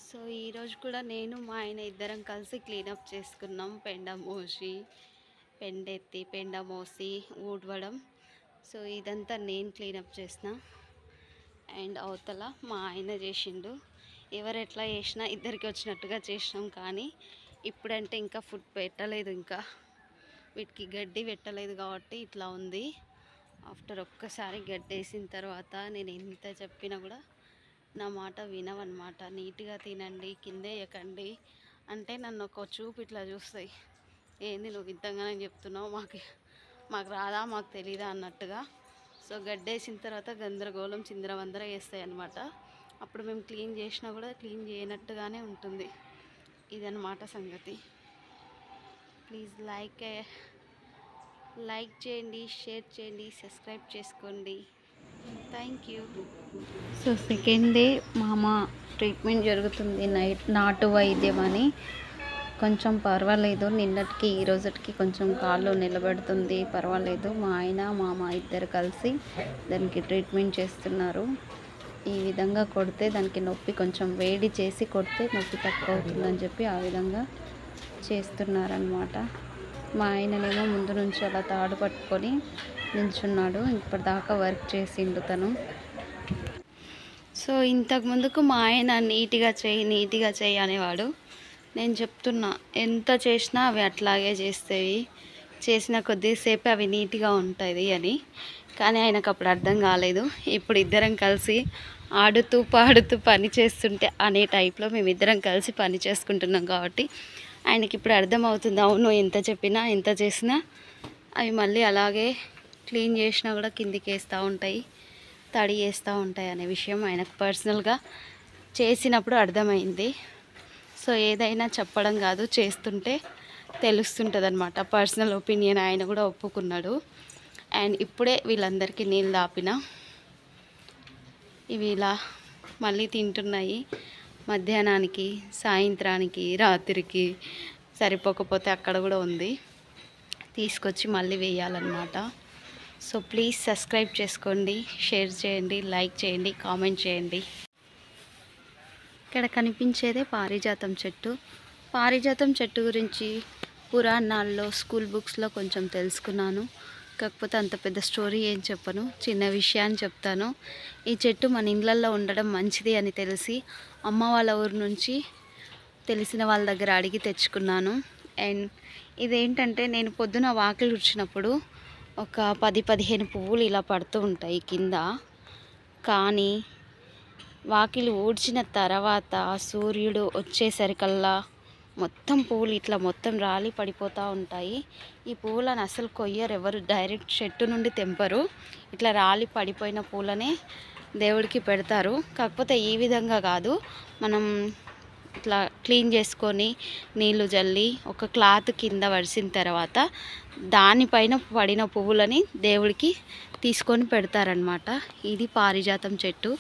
so ఈరోజు కూడా నేను మా ఆయన ఇద్దరం కలిసి క్లీనప్ చేసుకున్నాం పెండ మోసి పెండెత్తి పెండ మోసి ఊడవడం సో ఇదంతా నేను క్లీనప్ చేసిన అండ్ అవతల మా ఆయన చేసిండు ఎవరు ఎట్లా చేసినా ఇద్దరికి వచ్చినట్టుగా చేసినాం కానీ ఇప్పుడంటే ఇంకా ఫుడ్ పెట్టలేదు ఇంకా వీటికి గడ్డి పెట్టలేదు కాబట్టి ఇట్లా ఉంది ఆఫ్టర్ ఒక్కసారి గడ్డి వేసిన తర్వాత నేను ఎంత చెప్పినా కూడా నా మాట వినవన్నమాట నీట్గా తినండి కిందే వేయకండి అంటే నన్ను ఒక చూపు ఇట్లా చూస్తాయి ఏంది నువ్వు ఇంతగానే చెప్తున్నావు మాకు మాకు రాదా మాకు తెలీదా అన్నట్టుగా సో గడ్డేసిన తర్వాత గందరగోళం చిందరవందర వేస్తాయి అన్నమాట అప్పుడు మేము క్లీన్ చేసినా కూడా క్లీన్ చేయనట్టుగానే ఉంటుంది ఇదన్నమాట సంగతి ప్లీజ్ లైక్ లైక్ చేయండి షేర్ చేయండి సబ్స్క్రైబ్ చేసుకోండి thank you so second day మామ ట్రీట్మెంట్ జరుగుతుంది నైట్ నాటు వైద్యం అని కొంచెం పర్వాలేదు నిన్నటికి ఈ రోజుకి కొంచెం కాళ్ళు నిలబెడుతుంది పర్వాలేదు మా ఆయన మామ ఇద్దరు కలిసి దానికి ట్రీట్మెంట్ చేస్తున్నారు ఈ విధంగా కొడితే దానికి నొప్పి కొంచెం వేడి చేసి కొడితే నొప్పి తక్కువ అవుతుందని చెప్పి ఆ విధంగా చేస్తున్నారనమాట మా ఆయననేమో ముందు నుంచి అలా తాడు పట్టుకొని నిల్చున్నాడు ఇప్పటిదాకా వర్క్ చేసిండు తను సో ఇంతకు ముందుకు మా ఆయన నీట్గా చేయి నీట్గా చేయి అనేవాడు నేను చెప్తున్నా ఎంత చేసినా అవి అట్లాగే చేస్తాయి చేసిన కొద్దిసేపు అవి నీట్గా ఉంటుంది అని కానీ ఆయనకు అప్పుడు అర్థం కాలేదు ఇప్పుడు ఇద్దరం కలిసి ఆడుతూ పాడుతూ పని చేస్తుంటే అనే టైప్లో మేమిద్దరం కలిసి పని చేసుకుంటున్నాం కాబట్టి ఆయనకి ఇప్పుడు అర్థమవుతుంది అవును ఎంత చెప్పినా ఎంత చేసినా అవి మళ్ళీ అలాగే క్లీన్ చేసినా కూడా కిందికి వేస్తూ ఉంటాయి తడి వేస్తూ ఉంటాయి అనే విషయం ఆయనకు పర్సనల్గా చేసినప్పుడు అర్థమైంది సో ఏదైనా చెప్పడం కాదు చేస్తుంటే తెలుస్తుంటుంది అనమాట పర్సనల్ ఒపీనియన్ ఆయన కూడా ఒప్పుకున్నాడు అండ్ ఇప్పుడే వీళ్ళందరికీ నీళ్ళు దాపిన ఇవి ఇలా మళ్ళీ తింటున్నాయి మధ్యాహ్నానికి సాయంత్రానికి రాత్రికి సరిపోకపోతే అక్కడ కూడా ఉంది తీసుకొచ్చి మళ్ళీ వేయాలన్నమాట సో ప్లీజ్ సబ్స్క్రైబ్ చేసుకోండి షేర్ చేయండి లైక్ చేయండి కామెంట్ చేయండి ఇక్కడ కనిపించేదే పారిజాతం చెట్టు పారిజాతం చెట్టు గురించి పురాణాల్లో స్కూల్ బుక్స్లో కొంచెం తెలుసుకున్నాను కాకపోతే అంత పెద్ద స్టోరీ ఏం చెప్పను చిన్న విషయాన్ని చెప్తాను ఈ చెట్టు మన ఇళ్ళల్లో ఉండడం మంచిది అని తెలిసి అమ్మ వాళ్ళ ఊరు నుంచి తెలిసిన వాళ్ళ దగ్గర అడిగి తెచ్చుకున్నాను అండ్ ఇదేంటంటే నేను పొద్దున వాకిలి వచ్చినప్పుడు ఒక పది పదిహేను పువ్వులు ఇలా పడుతూ ఉంటాయి కింద కానీ వాకిలి ఊడ్చిన తర్వాత సూర్యుడు వచ్చేసరికల్లా మొత్తం పువ్వులు ఇట్లా మొత్తం రాలి పడిపోతూ ఉంటాయి ఈ పువ్వులను అసలు కొయ్యరు ఎవరు డైరెక్ట్ చెట్టు నుండి తెంపరు ఇట్లా రాలి పడిపోయిన పూలనే దేవుడికి పెడతారు కాకపోతే ఈ విధంగా కాదు మనం ఇట్లా క్లీన్ చేసుకొని నీళ్లు జల్లి ఒక క్లాత్ కింద వడిసిన తర్వాత దానిపైన పడిన పువ్వులని దేవుడికి తీసుకొని పెడతారనమాట ఇది పారిజాతం చెట్టు